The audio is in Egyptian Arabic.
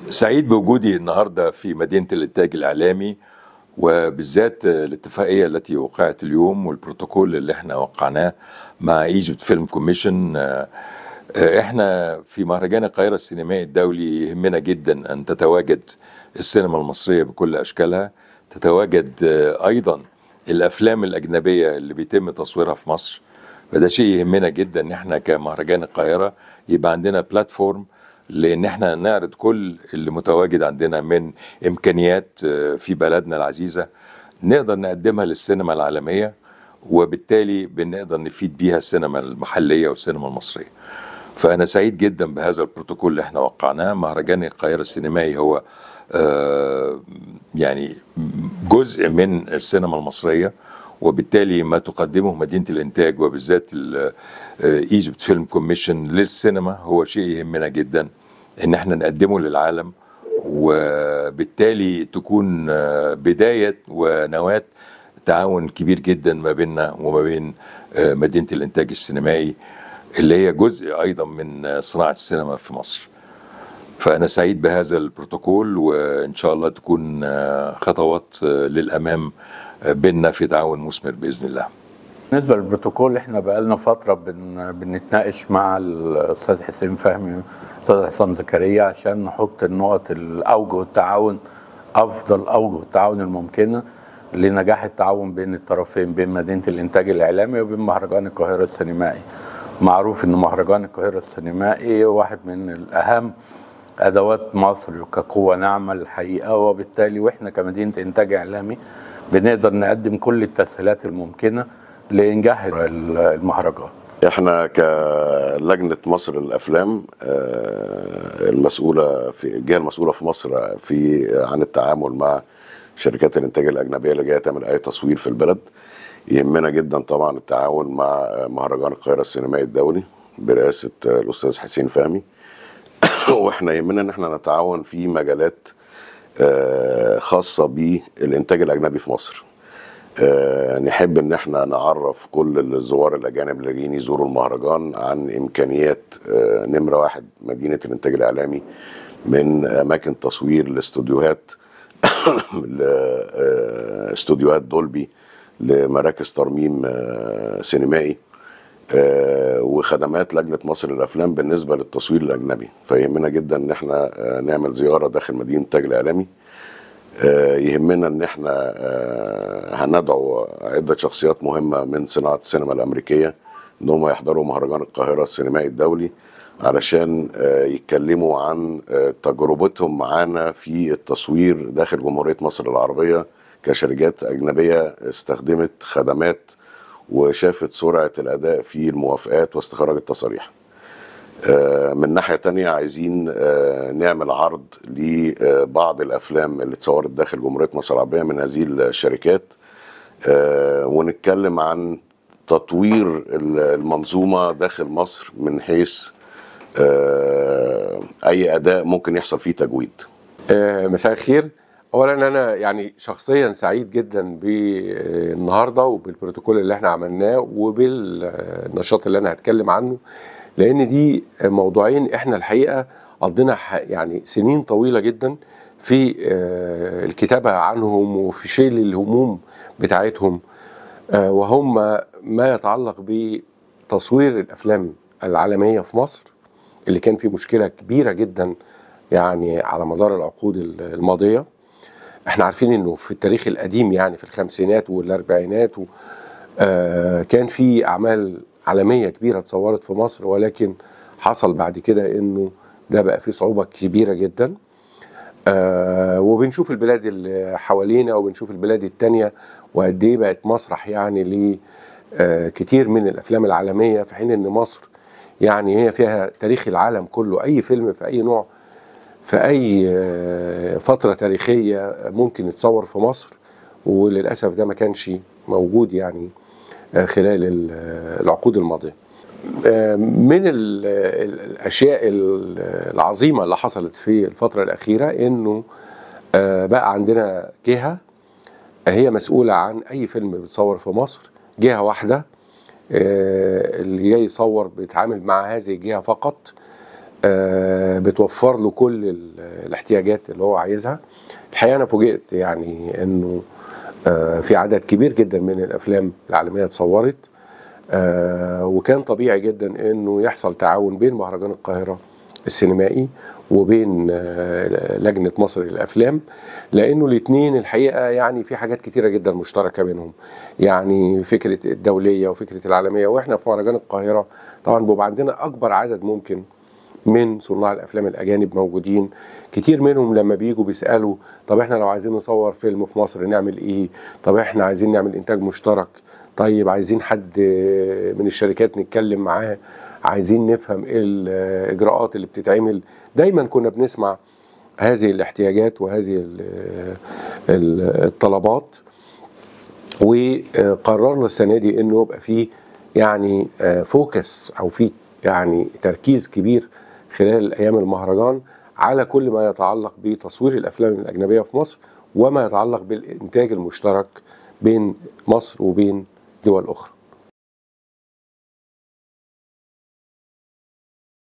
سعيد بوجودي النهارده في مدينه الانتاج الاعلامي وبالذات الاتفاقيه التي وقعت اليوم والبروتوكول اللي احنا وقعناه مع ايجيبت فيلم كوميشن احنا في مهرجان القاهره السينمائي الدولي يهمنا جدا ان تتواجد السينما المصريه بكل اشكالها تتواجد ايضا الافلام الاجنبيه اللي بيتم تصويرها في مصر فده شيء يهمنا جدا ان احنا كمهرجان القاهره يبقى عندنا بلاتفورم لان احنا نعرض كل اللي متواجد عندنا من امكانيات في بلدنا العزيزه نقدر نقدمها للسينما العالميه وبالتالي بنقدر نفيد بيها السينما المحليه والسينما المصريه. فانا سعيد جدا بهذا البروتوكول اللي احنا وقعناه مهرجان القاهره السينمائي هو يعني جزء من السينما المصريه وبالتالي ما تقدمه مدينه الانتاج وبالذات ايجيبت فيلم كوميشن للسينما هو شيء يهمنا جدا ان احنا نقدمه للعالم وبالتالي تكون بدايه ونواه تعاون كبير جدا ما بيننا وما بين مدينه الانتاج السينمائي اللي هي جزء ايضا من صناعه السينما في مصر. فانا سعيد بهذا البروتوكول وان شاء الله تكون خطوات للامام بيننا في تعاون مثمر باذن الله. بالنسبه للبروتوكول احنا بقالنا فتره بن بنتناقش مع الاستاذ حسين فهمي الاستاذ حسام زكريا عشان نحط النقط الاوجه التعاون افضل اوجه التعاون الممكنه لنجاح التعاون بين الطرفين بين مدينه الانتاج الاعلامي وبين مهرجان القاهره السينمائي. معروف ان مهرجان القاهره السينمائي واحد من الاهم ادوات مصر كقوه ناعمه الحقيقه وبالتالي واحنا كمدينه انتاج اعلامي بنقدر نقدم كل التسهيلات الممكنه لانجاح المهرجان. احنا كلجنه مصر للافلام المسؤوله في الجهه المسؤوله في مصر في عن التعامل مع شركات الانتاج الاجنبيه اللي جايه تعمل اي تصوير في البلد يهمنا جدا طبعا التعاون مع مهرجان القاهره السينمائي الدولي برئاسه الاستاذ حسين فهمي واحنا يهمنا ان احنا نتعاون في مجالات خاصه بالانتاج الاجنبي في مصر نحب ان احنا نعرف كل الزوار الاجانب اللي جايين يزوروا المهرجان عن امكانيات نمره واحد مدينه الانتاج الاعلامي من اماكن تصوير لاستوديوهات لاستوديوهات دولبي لمراكز ترميم سينمائي وخدمات لجنه مصر للافلام بالنسبه للتصوير الاجنبي فيهمنا جدا ان احنا نعمل زياره داخل مدينه التاج الاعلامي يهمنا ان احنا هندعو عده شخصيات مهمه من صناعه السينما الامريكيه ان هم يحضروا مهرجان القاهره السينمائي الدولي علشان يتكلموا عن تجربتهم معانا في التصوير داخل جمهوريه مصر العربيه كشركات أجنبية استخدمت خدمات وشافت سرعة الأداء في الموافقات واستخراج التصاريح من ناحية تانية عايزين نعمل عرض لبعض الأفلام اللي اتصورت داخل جمهورية مصر العربية من هذه الشركات ونتكلم عن تطوير المنظومة داخل مصر من حيث أي أداء ممكن يحصل فيه تجويد مساء الخير اولا انا يعني شخصيا سعيد جدا بالنهارده وبالبروتوكول اللي احنا عملناه وبالنشاط اللي انا هتكلم عنه لان دي موضوعين احنا الحقيقه قضينا يعني سنين طويله جدا في الكتابه عنهم وفي شيل الهموم بتاعتهم وهم ما يتعلق بتصوير الافلام العالميه في مصر اللي كان فيه مشكله كبيره جدا يعني على مدار العقود الماضيه احنا عارفين انه في التاريخ القديم يعني في الخمسينات والاربعينات و آه كان في اعمال عالميه كبيره اتصورت في مصر ولكن حصل بعد كده انه ده بقى فيه صعوبه كبيره جدا آه وبنشوف البلاد اللي حوالينا وبنشوف البلاد التانية وقد ايه بقت مسرح يعني ل آه كتير من الافلام العالميه في حين ان مصر يعني هي فيها تاريخ العالم كله اي فيلم في اي نوع في اي فتره تاريخيه ممكن يتصور في مصر وللاسف ده ما كانش موجود يعني خلال العقود الماضيه من الاشياء العظيمه اللي حصلت في الفتره الاخيره انه بقى عندنا جهه هي مسؤوله عن اي فيلم بيتصور في مصر جهه واحده اللي جاي يصور بيتعامل مع هذه الجهه فقط آه، بتوفر له كل ال- الاحتياجات اللي هو عايزها الحقيقه انا فوجئت يعني انه آه، في عدد كبير جدا من الافلام العالميه اتصورت آه، وكان طبيعي جدا انه يحصل تعاون بين مهرجان القاهره السينمائي وبين آه، لجنه مصر للافلام لانه الاثنين الحقيقه يعني في حاجات كتيره جدا مشتركه بينهم يعني فكره الدوليه وفكره العالميه واحنا في مهرجان القاهره طبعا بيبقى عندنا اكبر عدد ممكن من صناع الافلام الاجانب موجودين كتير منهم لما بيجوا بيسالوا طب احنا لو عايزين نصور فيلم في مصر نعمل ايه طب احنا عايزين نعمل انتاج مشترك طيب عايزين حد من الشركات نتكلم معاه عايزين نفهم ايه الاجراءات اللي بتتعمل دايما كنا بنسمع هذه الاحتياجات وهذه ال- ال- الطلبات وقررنا السنه دي انه يبقى في يعني فوكس او في يعني تركيز كبير خلال الايام المهرجان على كل ما يتعلق بتصوير الافلام الاجنبيه في مصر وما يتعلق بالانتاج المشترك بين مصر وبين دول اخرى